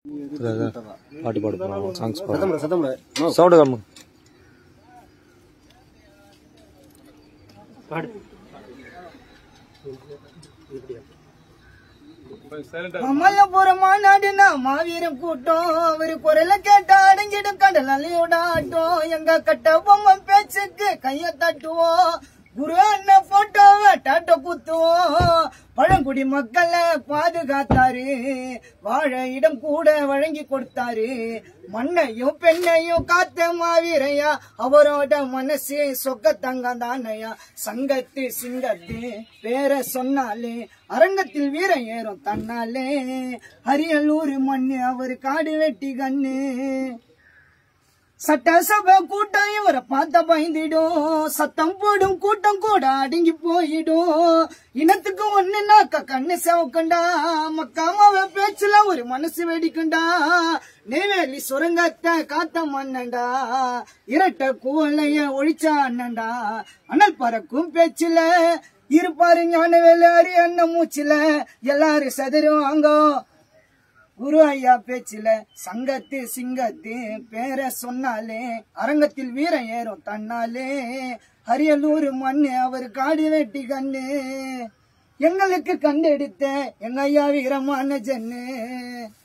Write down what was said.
பாட்டு பாடு சாங்ஸ் பாடு சத்தம் சத்தம் சவுண்டு கம்மு மல்லபுரம் மாநாடுனா மாவீரம் கூட்டம் ஒரு குரல கேட்டா அடைஞ்சிடும் கடல் அலையோட ஆட்டம் எங்க கட்ட பொம்மை பேச்சுக்கு கைய தட்டுவோம் குரு அண்ணன் போட்டோவை டாட்ட குத்துவோம் பழங்குடி மக்களை பாதுகாத்தாரு வாழ இடம் கூட வழங்கி கொடுத்தாரு மண்ணையும் பெண்ணையும் காத்த மாவீரையா அவரோட மனசு சொக்க தங்கம் தானையா சங்கத்து சிங்கத்து பேர சொன்னாலே அரங்கத்தில் வீரம் ஏறும் தன்னாலே அரியலூர் மண்ணு அவர் காடு வெட்டி கண்ணு சட்டசபை கூட்டம் இவரை பார்த்த பயந்திடும் சத்தம் போடும் கூட்டம் கூட அடங்கி போயிடும் இனத்துக்கு ஒண்ணுனாக்க கண்ணு செவக்கண்டா மக்காமாவ பேச்சுல ஒரு மனசு வெடிக்குண்டா நெய்வேலி சுரங்கத்தை காத்த மன்னண்டா இரட்ட கூலைய ஒழிச்ச அண்ணன்டா அனல் பறக்கும் பேச்சுல இருப்பாரு ஞானவேலு அரி அண்ணன் மூச்சுல எல்லாரும் சதுருவாங்கோ குரு ஐயா பேச்சில சங்கத்து சிங்கத்து பேர சொன்னாலே அரங்கத்தில் வீரம் ஏறும் தன்னாலே அரியலூர் மண்ணு அவர் காடு வெட்டி கண்ணு எங்களுக்கு கண்டெடுத்த எங்க ஐயா வீரமான ஜன்னு